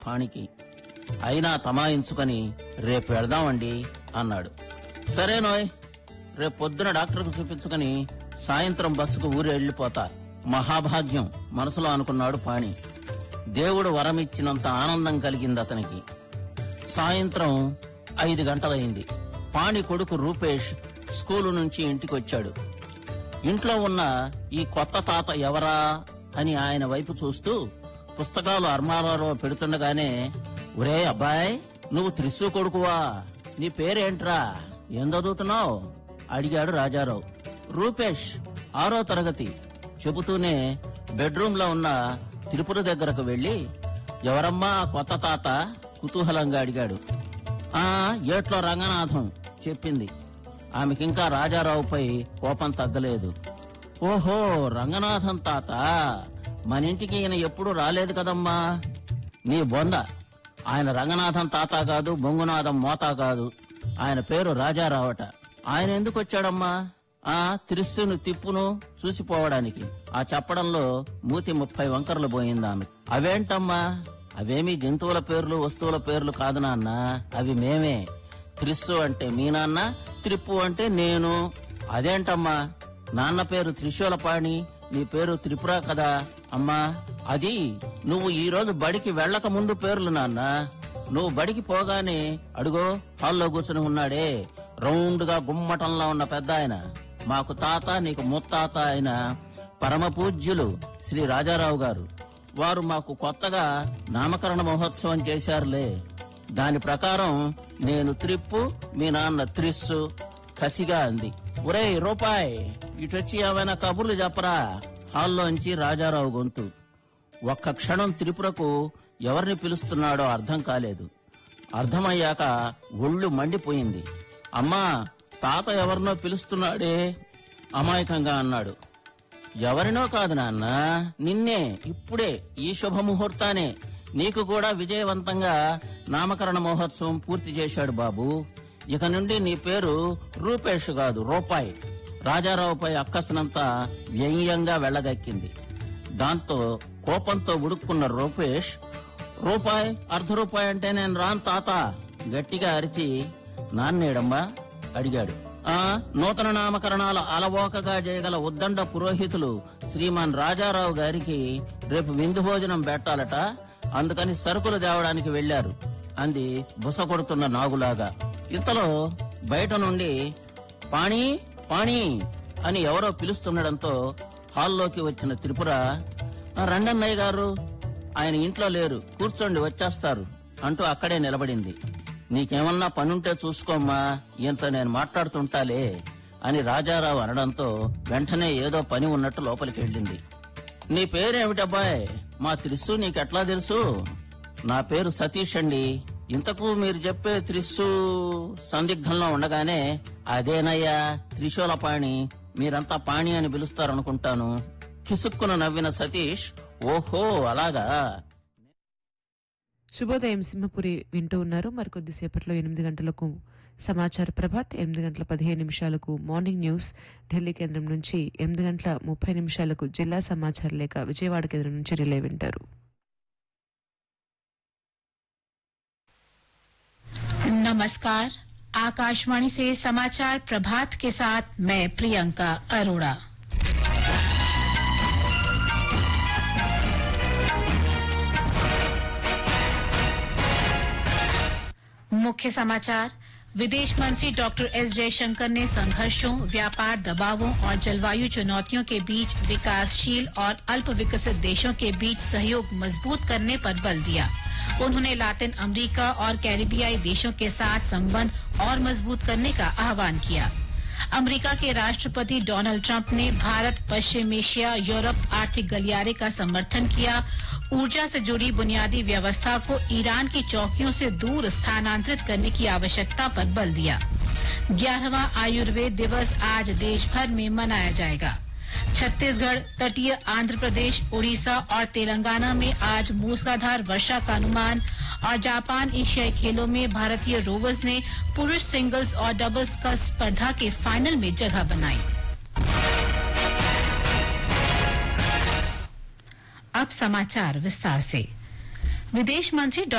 పాణికి అయినా తమాయించుకొని రేపు వెళదామండి అన్నాడు సరేనోయ్ రేపు పొద్దున డాక్టర్కు చూపించుకొని సాయంత్రం బస్సుకు ఊరు వెళ్ళిపోతా మహాభాగ్యం మనసులో అనుకున్నాడు పాణి దేవుడు వరమిచ్చినంత ఆనందం కలిగింది అతనికి సాయంత్రం ఐదు గంటలైంది పాణి కొడుకు రూపేష్ స్కూలు నుంచి ఇంటికి వచ్చాడు ఇంట్లో ఉన్న ఈ కొత్త తాత ఎవరా అని ఆయన వైపు చూస్తూ పుస్తకాలు అర్మారాలో పెడుతుండగానే ఒరే అబ్బాయ్ నువ్వు త్రిస్సు కొడుకువా నీ పేరేంట్రా ఏం చదువుతున్నావు అడిగాడు రాజారావు రూపేష్ ఆరో తరగతి చెబుతూనే బెడ్రూమ్ లో ఉన్న తిరుపుర దగ్గరకు వెళ్లి ఎవరమ్మా ఆ కొత్త తాత కుతూహలంగా అడిగాడు ఆ ఏట్లో రంగనాథం చెప్పింది ఆమెకింకా రాజారావుపై కోపం తగ్గలేదు ఓహో రంగనాథం తాత మన ఇంటికి ఈయన ఎప్పుడు రాలేదు కదమ్మా నీ బొంద ఆయన రంగనాథం తాత కాదు బొంగునాథం మోతా కాదు ఆయన పేరు రాజారావట ఆయన ఎందుకు వచ్చాడమ్మా ఆ త్రిస్సును తిప్పును చూసిపోవడానికి ఆ చెప్పడంలో మూతి ముప్పై వంకరలు పోయింది ఆమె అవేంటమ్మా అవేమీ జంతువుల పేర్లు వస్తువుల పేర్లు కాదు నాన్న అవి మేమే త్రిస్సు అంటే మీ నాన్న త్రిప్పు అంటే నేను అదేంటమ్మా నాన్న పేరు త్రిశూలపాణి నీ పేరు త్రిపుర కదా అమ్మా అది నువ్వు ఈ రోజు బడికి వెళ్ళక ముందు పేర్లు నాన్న నువ్వు బడికి పోగానే అడుగో హాల్లో కూర్చుని ఉన్నాడే రౌండ్ గా గుమ్మటంలో ఉన్న పెద్ద ఆయన మాకు తాత నీకు ముత్తాత అయిన పరమ పూజ్యులు శ్రీ రాజారావు గారు వారు మాకు కొత్తగా నామకరణ మహోత్సవం చేశారులే దాని ప్రకారం నేను త్రిప్పు మీ నాన్న త్రిస్సు కసిగా అంది ఒరేయ్ రూపాయ్ ఇటొచ్చి ఏమైనా కబుర్లు చెప్పరా హాల్లోంచి రాజారావు గొంతు ఒక్క క్షణం త్రిపురకు ఎవరిని పిలుస్తున్నాడో అర్థం కాలేదు అర్థమయ్యాక ఒళ్ళు మండిపోయింది అమ్మా తాత ఎవరినో పిలుస్తున్నాడే అమాయకంగా అన్నాడు ఎవరినో కాదు నాన్న నిన్నే ఇప్పుడే ఈ శుభముహూర్తానే నీకు కూడా విజయవంతంగా నామకరణ మహోత్సవం పూర్తి చేశాడు బాబు ఇక నుండి నీ పేరు రూపేష్ కాదు రూపాయి రాజారావుపై అక్కసనంతా వ్యంగ్యంగా వెళ్ళగక్కింది దాంతో కోపంతో ఉడుక్కున్న రూపేష్ రూపాయి అర్ధ రూపాయి అంటే నేను రాను తాత గట్టిగా అరిచి నాన్నేడమ్మా అడిగాడు ఆ నూతన నామకరణాల అలవోకగా చేయగల ఉద్దండ పురోహితులు శ్రీమాన్ రాజారావు గారికి రేపు విందు భోజనం పెట్టాలట అందుకని సరుకులు తేవడానికి వెళ్లారు అంది బుస కొడుతున్న నాగులాగా ఇంతలో బయట నుండి పాణి పాణి అని ఎవరో పిలుస్తుండడంతో హాల్లోకి వచ్చిన త్రిపుర "ఆ, రండన్నయ్య గారు ఆయన ఇంట్లో లేరు కూర్చోండి వచ్చేస్తారు అంటూ అక్కడే నిలబడింది నీకేమన్నా పనుంటే చూసుకోమ్మా ఈయంతో నేను మాట్లాడుతుంటాలే అని రాజారావు అనడంతో వెంటనే ఏదో పని ఉన్నట్టు లోపలికి వెళ్ళింది నీ పేరేమిటబ్బాయ్ మా త్రిస్సు నీకెట్లా తెలుసు నా పేరు సతీష్ అండి ఇంతకు మీరు చెప్పే త్రిస్సు సందిగ్ధంలో ఉండగానే అదేనయ్యా త్రిశూలపాణి మీరంతా పాణి అని పిలుస్తారనుకుంటాను కిసుక్కున నవ్విన సతీష్ ఓహో అలాగా శుభోదయం సింహపురి వింటూ ఉన్నారు మరికొద్దిసేపట్లో ఎనిమిది గంటలకు సమాచార ప్రభాత్ ఎనిమిది గంటల పదిహేను నిమిషాలకు మార్నింగ్ న్యూస్ ఢిల్లీ కేంద్రం నుంచి ఎనిమిది గంటల ముప్పై నిమిషాలకు జిల్లా సమాచార లేఖ విజయవాడ కేంద్రం నుంచి రిలే వింటారు नमस्कार आकाशवाणी से समाचार प्रभात के साथ मैं प्रियंका अरोड़ा मुख्य समाचार विदेश मंत्री डॉक्टर एस जयशंकर ने संघर्षों व्यापार दबावों और जलवायु चुनौतियों के बीच विकासशील और अल्प विकसित देशों के बीच सहयोग मजबूत करने पर बल दिया उन्होंने लातिन अमेरिका और कैरिबियाई देशों के साथ संबंध और मजबूत करने का आह्वान किया अमेरिका के राष्ट्रपति डोनाल्ड ट्रंप ने भारत पश्चिम एशिया यूरोप आर्थिक गलियारे का समर्थन किया ऊर्जा से जुड़ी बुनियादी व्यवस्था को ईरान की चौकियों से दूर स्थानांतरित करने की आवश्यकता पर बल दिया ग्यारहवा आयुर्वेद दिवस आज देश भर में मनाया जाएगा छत्तीसगढ़ तटीय आंध्र प्रदेश उड़ीसा और तेलंगाना में आज मूसलाधार वर्षा का अनुमान और जापान एशियाई खेलों में भारतीय रोवर्स ने पुरुष सिंगल्स और डबल्स का स्पर्धा के फाइनल में जगह बनाई अब समाचार विस्तार से विदेश मंत्री डॉ